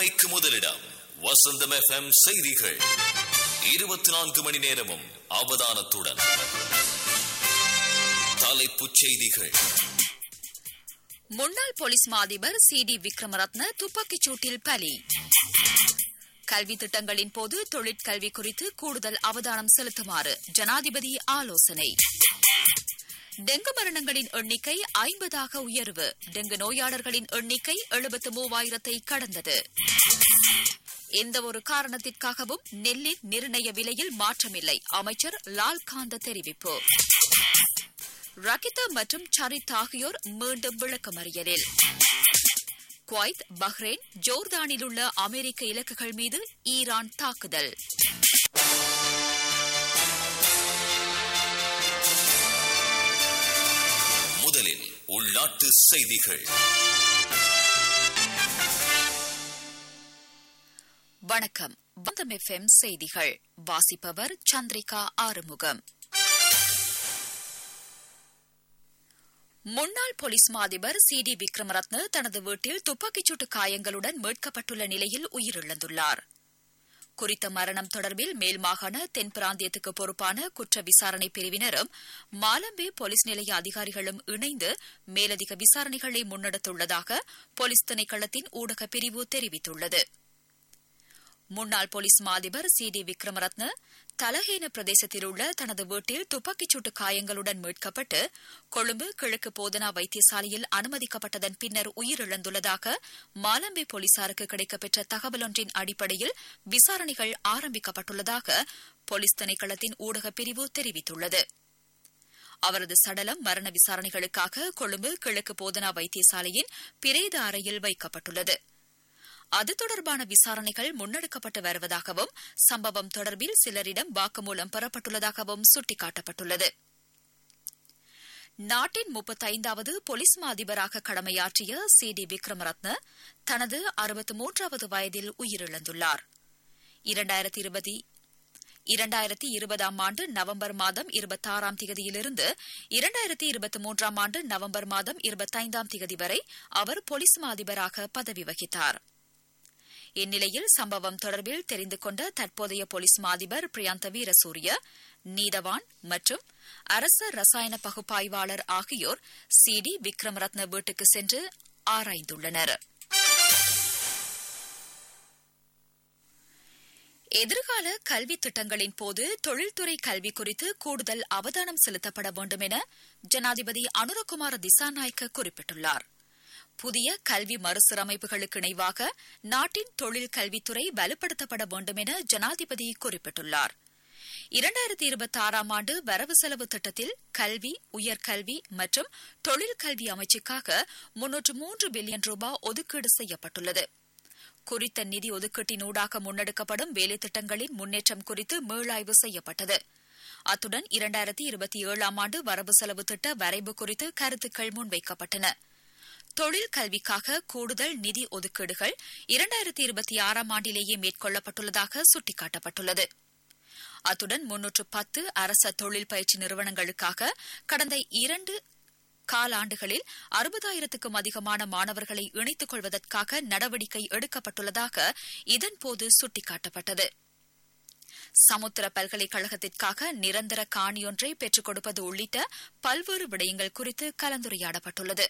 உண்மைக்கு முதலிடம் வசந்தம் எஃப்எம் செய்திகள் இருபத்தி நான்கு மணி நேரமும் அவதானத்துடன் தலைப்புச் செய்திகள் முன்னாள் போலீஸ் மா அதிபர் சி டி விக்ரமரத்ன துப்பாக்கிச் சூட்டில் பலி கல்வி திட்டங்களின் போது தொழிற்கல்வி குறித்து கூடுதல் அவதானம் செலுத்துமாறு ஜனாதிபதி ஆலோசனை டெங்கு மரணங்களின் எண்ணிக்கை ஐம்பதாக உயர்வு டெங்கு நோயாளர்களின் எண்ணிக்கை எழுபத்து மூவாயிரத்தை கடந்தது எந்தவொரு காரணத்திற்காகவும் நெல்லின் நிர்ணய விலையில் மாற்றமில்லை அமைச்சர் லால்காந்த தெரிவிப்பு ரகிதா மற்றும் சரித் ஆகியோர் மீண்டும் விளக்கமறியலில் குவைத் பஹ்ரைன் ஜோர்தானில் உள்ள அமெரிக்க இலக்குகள் மீது ஈரான் தாக்குதல் முதலில் உள்நாட்டு செய்திகள் வணக்கம் வந்தம் எஃப்எம் செய்திகள் வாசிப்பவர் சந்திரிகா ஆறுமுகம் முன்னாள் போலீஸ் மா அதிபர் சி டி விக்ரமரத்ன தனது வீட்டில் துப்பாக்கிச்சூட்டு காயங்களுடன் மீட்கப்பட்டுள்ள நிலையில் உயிரிழந்துள்ளார் குறித்த மரணம் தொடர்பில் மேல் மாகாண தென் பிராந்தியத்துக்கு பொறுப்பான குற்ற விசாரணை பிரிவினரும் மாலம்பே போலீஸ் நிலைய அதிகாரிகளும் இணைந்து மேலதிக விசாரணைகளை முன்னெடுத்துள்ளதாக போலீஸ் திணைக்களத்தின் ஊடக பிரிவு தெரிவித்துள்ளது முன்னாள் போலீஸ் மா அதிபர் சி டி விக்ரமரத்ன தலஹேன பிரதேசத்தில் உள்ள தனது வீட்டில் துப்பாக்கிச்சூட்டு காயங்களுடன் மீட்கப்பட்டு கொழும்பு கிழக்கு போதனா வைத்தியசாலையில் அனுமதிக்கப்பட்டதன் பின்னர் உயிரிழந்துள்ளதாக மாலம்பே போலீசாருக்கு கிடைக்கப்பெற்ற தகவலொன்றின் அடிப்படையில் விசாரணைகள் ஆரம்பிக்கப்பட்டுள்ளதாக போலீஸ் திணைக்களத்தின் ஊடகப் பிரிவு தெரிவித்துள்ளது அவரது சடலம் மரண விசாரணைகளுக்காக கொழும்பு கிழக்கு போதனா வைத்தியசாலையின் பிரேத அறையில் வைக்கப்பட்டுள்ளது அது தொடர்பான விசாரணைகள் முன்னெடுக்கப்பட்டு வருவதாகவும் சம்பவம் தொடர்பில் சிலரிடம் வாக்குமூலம் பெறப்பட்டுள்ளதாகவும் சுட்டிக்காட்டப்பட்டுள்ளது நாட்டின் முப்பத்தைந்தாவது பொலிஸ் மா அதிபராக கடமையாற்றிய சி டி விக்ரமரத்ன தனது அறுபத்து மூன்றாவது வயதில் உயிரிழந்துள்ளார் இரண்டாயிரத்தி இருபது இரண்டாயிரத்தி இருபதாம் ஆண்டு நவம்பர் மாதம் இருபத்தாறாம் திகதியிலிருந்து இரண்டாயிரத்தி இருபத்தி மூன்றாம் ஆண்டு நவம்பர் மாதம் இருபத்தைந்தாம் திகதி வரை அவர் பொலிஸ் மா அதிபராக பதவி வகித்தார் இந்நிலையில் சம்பவம் தொடர்பில் தெரிந்து கொண்ட தற்போதைய போலீஸ் மாதிபர் பிரியாந்த வீரசூரிய நீதவான் மற்றும் அரச ரசாயன பகுப்பாய்வாளர் ஆகியோர் சி டி விக்ரமரத்ன வீட்டுக்கு சென்று ஆராய்ந்துள்ளனர் எதிர்கால கல்வி திட்டங்களின் போது தொழில்துறை கல்வி குறித்து கூடுதல் அவதானம் செலுத்தப்பட வேண்டும் என ஜனாதிபதி அனுரகுமார திசாநாயக்க குறிப்பிட்டுள்ளார் புதிய கல்வி மறுசீரமைப்புகளுக்கு இணைவாக நாட்டின் தொழில் கல்வித்துறை வலுப்படுத்தப்பட வேண்டும் என ஜனாதிபதி குறிப்பிட்டுள்ளார் இரண்டாயிரத்தி இருபத்தி ஆறாம் ஆண்டு வரவு செலவு திட்டத்தில் கல்வி உயர்கல்வி மற்றும் தொழில் கல்வி அமைச்சுக்காக முன்னூற்று மூன்று பில்லியன் ரூபாய் ஒதுக்கீடு செய்யப்பட்டுள்ளது குறித்த நிதி ஒதுக்கீட்டினூடாக முன்னெடுக்கப்படும் வேலைத்திட்டங்களின் முன்னேற்றம் குறித்து மீளாய்வு செய்யப்பட்டது அத்துடன் இரண்டாயிரத்தி இருபத்தி ஏழாம் ஆண்டு வரவு செலவு திட்ட வரைவு குறித்து கருத்துக்கள் முன்வைக்கப்பட்டன தொழில் கல்விக்காக கூடுதல் நிதி ஒதுக்கீடுகள் இரண்டாயிரத்தி இருபத்தி ஆறாம் ஆண்டிலேயே மேற்கொள்ளப்பட்டுள்ளதாக சுட்டிக்காட்டப்பட்டுள்ளது அத்துடன் முன்னூற்று பத்து அரச தொழில் பயிற்சி நிறுவனங்களுக்காக கடந்த இரண்டு காலாண்டுகளில் அறுபதாயிரத்துக்கும் அதிகமான மாணவர்களை இணைத்துக் கொள்வதற்காக நடவடிக்கை எடுக்கப்பட்டுள்ளதாக இதன்போது சுட்டிக்காட்டப்பட்டது சமுத்திர பல்கலைக்கழகத்திற்காக நிரந்தர காணியொன்றை பெற்றுக் கொடுப்பது உள்ளிட்ட பல்வேறு விடயங்கள் குறித்து கலந்துரையாடப்பட்டுள்ளது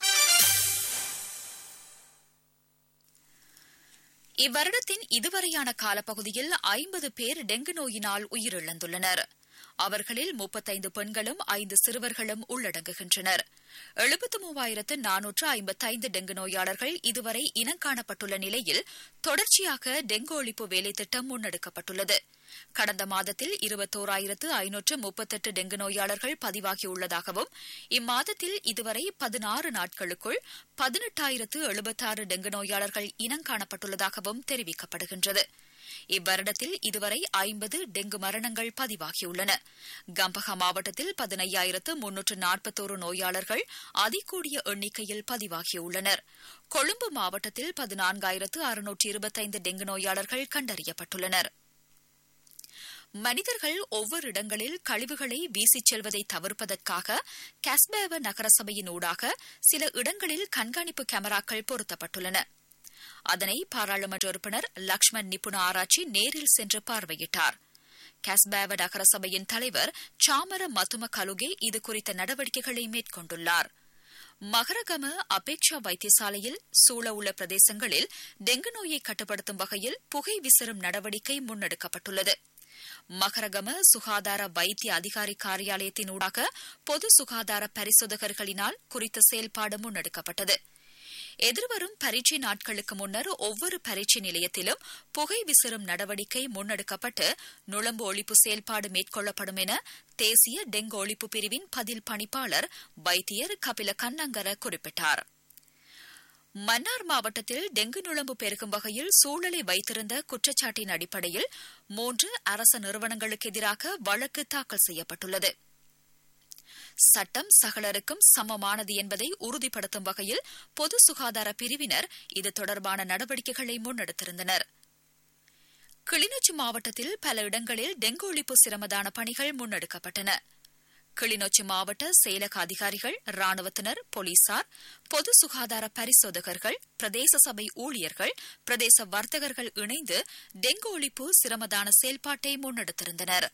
இவ்வருடத்தின் இதுவரையான காலப்பகுதியில் ஐம்பது பேர் டெங்கு நோயினால் உயிரிழந்துள்ளனர் அவர்களில் முப்பத்தைந்து பெண்களும் ஐந்து சிறுவர்களும் உள்ளடங்குகின்றனர் எழுபத்து மூவாயிரத்து நானூற்று ஐம்பத்தைந்து டெங்கு நோயாளர்கள் இதுவரை இனங்காணப்பட்டுள்ள நிலையில் தொடர்ச்சியாக டெங்கு ஒழிப்பு வேலைத்திட்டம் முன்னெடுக்கப்பட்டுள்ளது கடந்த மாதத்தில் இருபத்தோராயிரத்து ஐநூற்று முப்பத்தெட்டு டெங்கு நோயாளர்கள் பதிவாகியுள்ளதாகவும் இம்மாதத்தில் இதுவரை பதினாறு நாட்களுக்குள் பதினெட்டாயிரத்து எழுபத்தாறு டெங்கு நோயாளர்கள் இனங்காணப்பட்டுள்ளதாகவும் தெரிவிக்கப்படுகின்றது இவ்வருடத்தில் இதுவரை ஐம்பது டெங்கு மரணங்கள் பதிவாகியுள்ளன கம்பஹா மாவட்டத்தில் பதினையாயிரத்து முன்னூற்று நாற்பத்தோரு நோயாளர்கள் அதிகூடிய எண்ணிக்கையில் பதிவாகியுள்ளனர் கொழும்பு மாவட்டத்தில் பதினான்காயிரத்து அறுநூற்று இருபத்தைந்து டெங்கு நோயாளர்கள் கண்டறியப்பட்டுள்ளனர் மனிதர்கள் ஒவ்வொரு இடங்களில் கழிவுகளை வீசிச் செல்வதை தவிர்ப்பதற்காக காஸ்பேவ நகரசபையின் ஊடாக சில இடங்களில் கண்காணிப்பு கேமராக்கள் பொருத்தப்பட்டுள்ளன அதனை பாராளுமன்ற உறுப்பினர் லக்ஷ்மண் நிபுண ஆராய்ச்சி நேரில் சென்று பார்வையிட்டார் காஸ்பேவ நகரசபையின் தலைவர் சாமர மத்தும கலுகே இதுகுறித்த நடவடிக்கைகளை மேற்கொண்டுள்ளார் மகரகம அபேக்ஷா வைத்தியசாலையில் சூழ உள்ள பிரதேசங்களில் டெங்கு நோயை கட்டுப்படுத்தும் வகையில் புகை விசிறும் நடவடிக்கை முன்னெடுக்கப்பட்டுள்ளது மகரகம சுகாதார வைத்திய அதிகாரி காரியாலயத்தின் ஊடாக பொது சுகாதார பரிசோதகர்களினால் குறித்த செயல்பாடு முன்னெடுக்கப்பட்டது எதிர்வரும் பரீட்சை நாட்களுக்கு முன்னர் ஒவ்வொரு பரீட்சை நிலையத்திலும் புகை விசிறும் நடவடிக்கை முன்னெடுக்கப்பட்டு நுழம்பு ஒழிப்பு செயல்பாடு மேற்கொள்ளப்படும் என தேசிய டெங்கு ஒழிப்பு பிரிவின் பதில் பணிப்பாளர் வைத்தியர் கபில கண்ணங்கர குறிப்பிட்டார் மன்னார் மாவட்டத்தில் டெங்கு நுழம்பு பெருகும் வகையில் சூழலை வைத்திருந்த குற்றச்சாட்டின் அடிப்படையில் மூன்று அரச நிறுவனங்களுக்கு எதிராக வழக்கு தாக்கல் செய்யப்பட்டுள்ளது சட்டம் சகலருக்கும் சமமானது என்பதை உறுதிப்படுத்தும் வகையில் பொது சுகாதார பிரிவினர் இது தொடர்பான நடவடிக்கைகளை முன்னெடுத்திருந்தனர் கிளிநொச்சி மாவட்டத்தில் பல இடங்களில் டெங்கு ஒழிப்பு சிரமதான பணிகள் முன்னெடுக்கப்பட்டன கிளிநொச்சி மாவட்ட செயலக அதிகாரிகள் ராணுவத்தினர் போலீசார் பொது சுகாதார பரிசோதகர்கள் பிரதேச சபை ஊழியர்கள் பிரதேச வர்த்தகர்கள் இணைந்து டெங்கு ஒழிப்பு சிரமதான செயல்பாட்டை முன்னெடுத்திருந்தனா்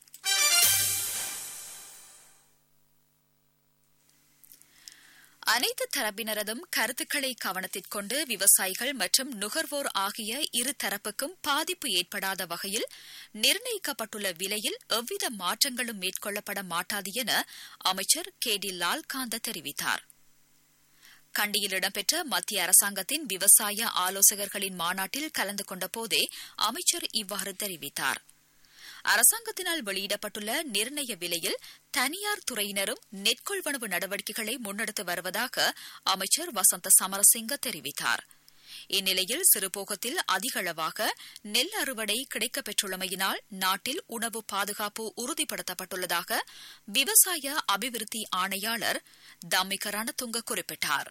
அனைத்து தரப்பினரதும் கருத்துக்களை கவனத்தில் கொண்டு விவசாயிகள் மற்றும் நுகர்வோர் ஆகிய இரு தரப்புக்கும் பாதிப்பு ஏற்படாத வகையில் நிர்ணயிக்கப்பட்டுள்ள விலையில் எவ்வித மாற்றங்களும் மேற்கொள்ளப்பட மாட்டாது என அமைச்சர் கே டி லால்காந்த தெரிவித்தார் கண்டியில் இடம்பெற்ற மத்திய அரசாங்கத்தின் விவசாய ஆலோசகர்களின் மாநாட்டில் கலந்து கொண்ட போதே அமைச்சர் இவ்வாறு தெரிவித்தாா் அரசாங்கத்தினால் வெளியிடப்பட்டுள்ள நிர்ணய விலையில் தனியார் துறையினரும் நெற்கொள்வனவு நடவடிக்கைகளை முன்னெடுத்து வருவதாக அமைச்சர் வசந்த சமரசிங்க தெரிவித்தார் இந்நிலையில் சிறுபோகத்தில் அதிகளவாக நெல் அறுவடை கிடைக்கப்பெற்றுள்ளமையினால் நாட்டில் உணவு பாதுகாப்பு உறுதிப்படுத்தப்பட்டுள்ளதாக விவசாய அபிவிருத்தி ஆணையாளர் தம்மிக ரணதுங்க குறிப்பிட்டாா்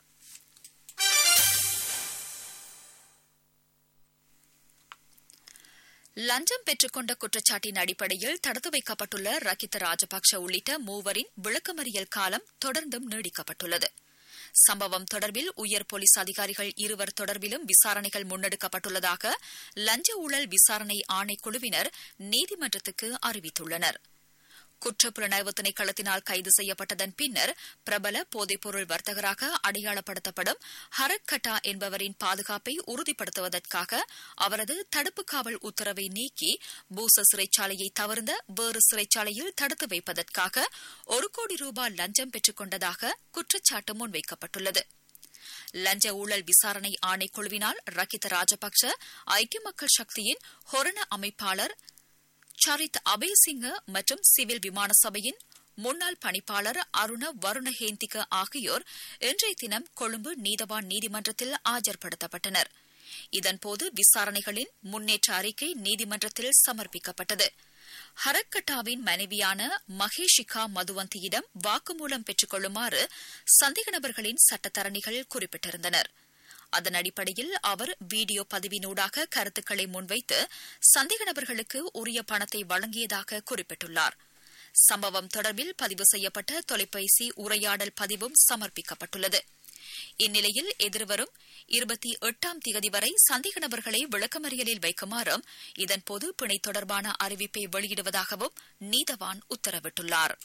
லஞ்சம் பெற்றுக்கொண்ட குற்றச்சாட்டின் அடிப்படையில் தடுத்து வைக்கப்பட்டுள்ள ரகித ராஜபக்ஷ உள்ளிட்ட மூவரின் விளக்கமறியல் காலம் தொடர்ந்தும் நீடிக்கப்பட்டுள்ளது சம்பவம் தொடர்பில் உயர் போலீஸ் அதிகாரிகள் இருவர் தொடர்பிலும் விசாரணைகள் முன்னெடுக்கப்பட்டுள்ளதாக லஞ்ச ஊழல் விசாரணை ஆணைக்குழுவினர் நீதிமன்றத்துக்கு அறிவித்துள்ளனா் குற்றப்புலனாய்வு திணைக்களத்தினால் கைது செய்யப்பட்டதன் பின்னர் பிரபல போதைப்பொருள் வர்த்தகராக அடையாளப்படுத்தப்படும் ஹரக் கட்டா என்பவரின் பாதுகாப்பை உறுதிப்படுத்துவதற்காக அவரது தடுப்பு காவல் உத்தரவை நீக்கி பூச சிறைச்சாலையை தவிர்ந்த வேறு சிறைச்சாலையில் தடுத்து வைப்பதற்காக ஒரு கோடி ரூபாய் லஞ்சம் பெற்றுக் கொண்டதாக குற்றச்சாட்டு முன்வைக்கப்பட்டுள்ளது லஞ்ச ஊழல் விசாரணை ஆணைக்குழுவினால் ரகித ராஜபக்ச ஐக்கிய மக்கள் சக்தியின் ஹொரண அமைப்பாளர் சரித் அபேசிங்க மற்றும் சிவில் விமான சபையின் முன்னாள் பணிப்பாளர் அருண வருணஹேந்திக ஆகியோர் இன்றைய தினம் கொழும்பு நீதவான் நீதிமன்றத்தில் ஆஜர்படுத்தப்பட்டனர் இதன்போது விசாரணைகளின் முன்னேற்ற அறிக்கை நீதிமன்றத்தில் சமர்ப்பிக்கப்பட்டது ஹரக்கட்டாவின் மனைவியான மகேஷிகா மதுவந்தியிடம் வாக்குமூலம் பெற்றுக் கொள்ளுமாறு சந்தேக நபர்களின் சட்டத்தரணிகள் குறிப்பிட்டிருந்தனா் அதன் அடிப்படையில் அவர் வீடியோ பதிவினூடாக கருத்துக்களை முன்வைத்து சந்தேக நபர்களுக்கு உரிய பணத்தை வழங்கியதாக குறிப்பிட்டுள்ளார் சம்பவம் தொடர்பில் பதிவு செய்யப்பட்ட தொலைபேசி உரையாடல் பதிவும் சமர்ப்பிக்கப்பட்டுள்ளது இந்நிலையில் எதிர்வரும் இருபத்தி எட்டாம் தேதி வரை சந்தேக நபர்களை விளக்கமறியலில் வைக்குமாறும் இதன்போது பிணை தொடர்பான அறிவிப்பை வெளியிடுவதாகவும் நீதவான் உத்தரவிட்டுள்ளாா்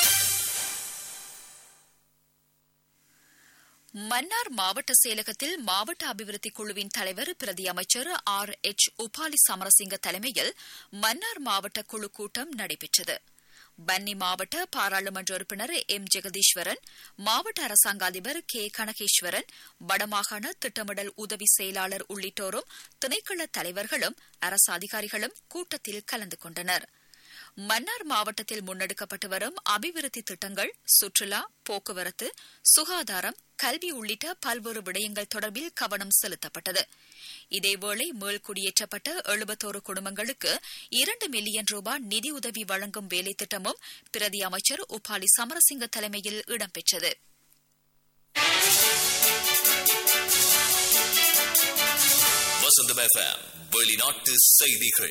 மன்னார் மாவட்ட செயலகத்தில் மாவட்ட அபிவிருத்தி குழுவின் தலைவர் பிரதி அமைச்சர் ஆர் எச் உபாலி சமரசிங்க தலைமையில் மன்னார் மாவட்ட குழு கூட்டம் நடைபெற்றது பன்னி மாவட்ட பாராளுமன்ற உறுப்பினர் எம் ஜெகதீஸ்வரன் மாவட்ட அரசாங்க அதிபர் கே கனகேஸ்வரன் வடமாகாண திட்டமிடல் உதவி செயலாளர் உள்ளிட்டோரும் திணைக்கள தலைவர்களும் அரசு அதிகாரிகளும் கூட்டத்தில் கலந்து கொண்டனா் மன்னார் மாவட்டத்தில் முன்னெடுக்கப்பட்டு வரும் அபிவிருத்தி திட்டங்கள் சுற்றுலா போக்குவரத்து சுகாதாரம் கல்வி உள்ளிட்ட பல்வேறு விடயங்கள் தொடர்பில் கவனம் செலுத்தப்பட்டது இதேவேளை மேல்குடியேற்றப்பட்ட எழுபத்தோரு குடும்பங்களுக்கு இரண்டு மில்லியன் ரூபாய் நிதியுதவி வழங்கும் வேலை திட்டமும் பிரதி அமைச்சர் உபாலி சமரசிங்க தலைமையில் இடம்பெற்றது வசந்தம் எஃப்எம் வெளிநாட்டு செய்திகள்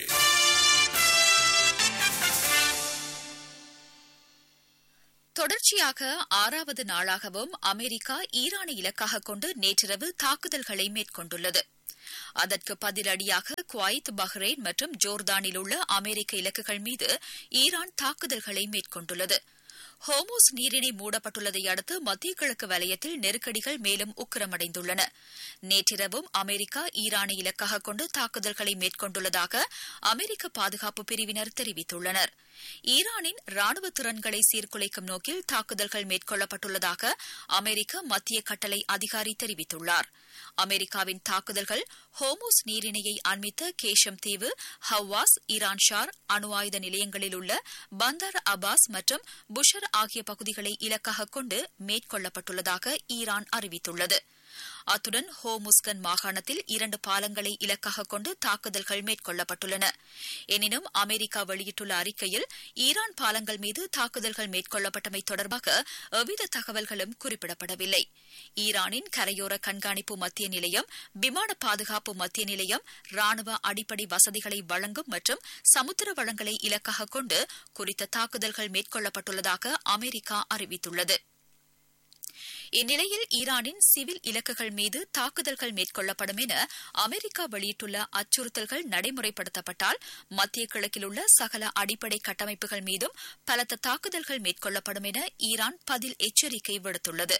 தொடர்ச்சியாக ஆறாவது நாளாகவும் அமெரிக்கா ஈரானை இலக்காக கொண்டு நேற்றிரவு தாக்குதல்களை மேற்கொண்டுள்ளது அதற்கு பதிலடியாக குவைத் பஹ்ரைன் மற்றும் ஜோர்தானில் உள்ள அமெரிக்க இலக்குகள் மீது ஈரான் தாக்குதல்களை மேற்கொண்டுள்ளது ஹோமோஸ் நீரிணை மூடப்பட்டுள்ளதை அடுத்து மத்திய கிழக்கு வலயத்தில் நெருக்கடிகள் மேலும் உக்கிரமடைந்துள்ளன நேற்றிரவும் அமெரிக்கா ஈரானை இலக்காக கொண்டு தாக்குதல்களை மேற்கொண்டுள்ளதாக அமெரிக்க பாதுகாப்பு பிரிவினர் தெரிவித்துள்ளனர் ஈரானின் ராணுவ திறன்களை சீர்குலைக்கும் நோக்கில் தாக்குதல்கள் மேற்கொள்ளப்பட்டுள்ளதாக அமெரிக்க மத்திய கட்டளை அதிகாரி தெரிவித்துள்ளார் அமெரிக்காவின் தாக்குதல்கள் ஹோமோஸ் நீரிணையை அண்மித்த கேஷம் தீவு ஹவாஸ் ஈரான் ஷார் அணு ஆயுத நிலையங்களில் உள்ள பந்தார் அபாஸ் மற்றும் புஷர் ஆகிய பகுதிகளை இலக்காக கொண்டு மேற்கொள்ளப்பட்டுள்ளதாக ஈரான் அறிவித்துள்ளது அத்துடன் ஹோமுஸ்கன் மாகாணத்தில் இரண்டு பாலங்களை இலக்காக கொண்டு தாக்குதல்கள் மேற்கொள்ளப்பட்டுள்ளன எனினும் அமெரிக்கா வெளியிட்டுள்ள அறிக்கையில் ஈரான் பாலங்கள் மீது தாக்குதல்கள் மேற்கொள்ளப்பட்டமை தொடர்பாக எவ்வித தகவல்களும் குறிப்பிடப்படவில்லை ஈரானின் கரையோர கண்காணிப்பு மத்திய நிலையம் விமான பாதுகாப்பு மத்திய நிலையம் ராணுவ அடிப்படை வசதிகளை வழங்கும் மற்றும் சமுத்திர வளங்களை இலக்காக கொண்டு குறித்த தாக்குதல்கள் மேற்கொள்ளப்பட்டுள்ளதாக அமெரிக்கா அறிவித்துள்ளது இந்நிலையில் ஈரானின் சிவில் இலக்குகள் மீது தாக்குதல்கள் மேற்கொள்ளப்படும் என அமெரிக்கா வெளியிட்டுள்ள அச்சுறுத்தல்கள் நடைமுறைப்படுத்தப்பட்டால் மத்திய கிழக்கில் உள்ள சகல அடிப்படை கட்டமைப்புகள் மீதும் பலத்த தாக்குதல்கள் மேற்கொள்ளப்படும் என ஈரான் பதில் எச்சரிக்கை விடுத்துள்ளது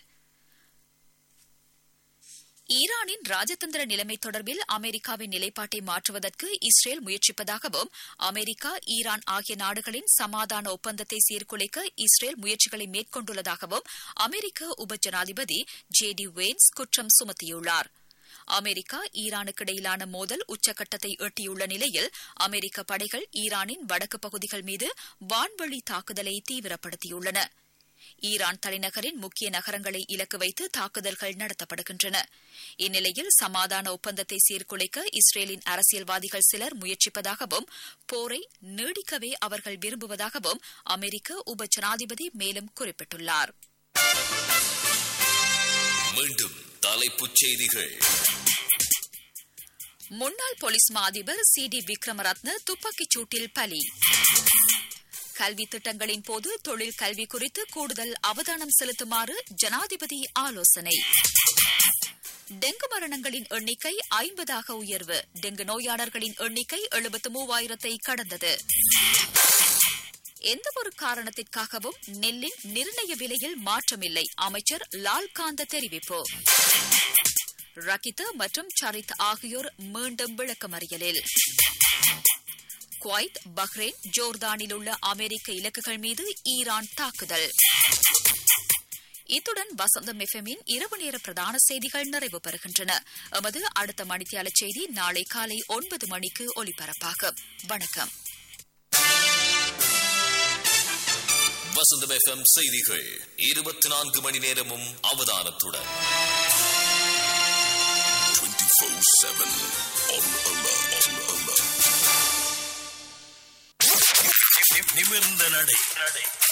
ஈரானின் ராஜதந்திர நிலைமை தொடர்பில் அமெரிக்காவின் நிலைப்பாட்டை மாற்றுவதற்கு இஸ்ரேல் முயற்சிப்பதாகவும் அமெரிக்கா ஈரான் ஆகிய நாடுகளின் சமாதான ஒப்பந்தத்தை சீர்குலைக்க இஸ்ரேல் முயற்சிகளை மேற்கொண்டுள்ளதாகவும் அமெரிக்க உப ஜனாதிபதி ஜே டி வேன்ஸ் குற்றம் சுமத்தியுள்ளார் அமெரிக்கா ஈரானுக்கு இடையிலான மோதல் உச்சக்கட்டத்தை எட்டியுள்ள நிலையில் அமெரிக்க படைகள் ஈரானின் வடக்கு பகுதிகள் மீது வான்வழி தாக்குதலை தீவிரப்படுத்தியுள்ளன ஈரான் தலைநகரின் முக்கிய நகரங்களை இலக்கு வைத்து தாக்குதல்கள் நடத்தப்படுகின்றன இந்நிலையில் சமாதான ஒப்பந்தத்தை சீர்குலைக்க இஸ்ரேலின் அரசியல்வாதிகள் சிலர் முயற்சிப்பதாகவும் போரை நீடிக்கவே அவர்கள் விரும்புவதாகவும் அமெரிக்க உப ஜனாதிபதி மேலும் குறிப்பிட்டுள்ளார் மீண்டும் தலைப்புச் செய்திகள் முன்னாள் போலீஸ் மா அதிபர் சி டி விக்ரமரத்ன துப்பாக்கிச் சூட்டில் பலி கல்வி திட்டங்களின் போது தொழில் கல்வி குறித்து கூடுதல் அவதானம் செலுத்துமாறு ஜனாதிபதி ஆலோசனை டெங்கு மரணங்களின் எண்ணிக்கை ஐம்பதாக உயர்வு டெங்கு நோயாளர்களின் எண்ணிக்கை எழுபத்து மூவாயிரத்தை கடந்தது எந்தவொரு காரணத்திற்காகவும் நெல்லின் நிர்ணய விலையில் மாற்றமில்லை அமைச்சர் லால்காந்த தெரிவிப்பு ரகித் மற்றும் சரித் ஆகியோர் மீண்டும் விளக்கமறியலில் குவைத் பஹ்ரைன் ஜோர்தானில் உள்ள அமெரிக்க இலக்குகள் மீது ஈரான் தாக்குதல் இத்துடன் வசந்தம் எஃப்எம்மின் இரவு நேர பிரதான செய்திகள் நிறைவு பெறுகின்றன எமது அடுத்த மணித்தியால செய்தி நாளை காலை ஒன்பது மணிக்கு ஒலிபரப்பாகும் வணக்கம் வசந்தம் எஃப்எம் செய்திகள் இருபத்தி நான்கு மணி நேரமும் அவதானத்துடன் 24-7 on alert. On alert. நிமிர்ந்த நடை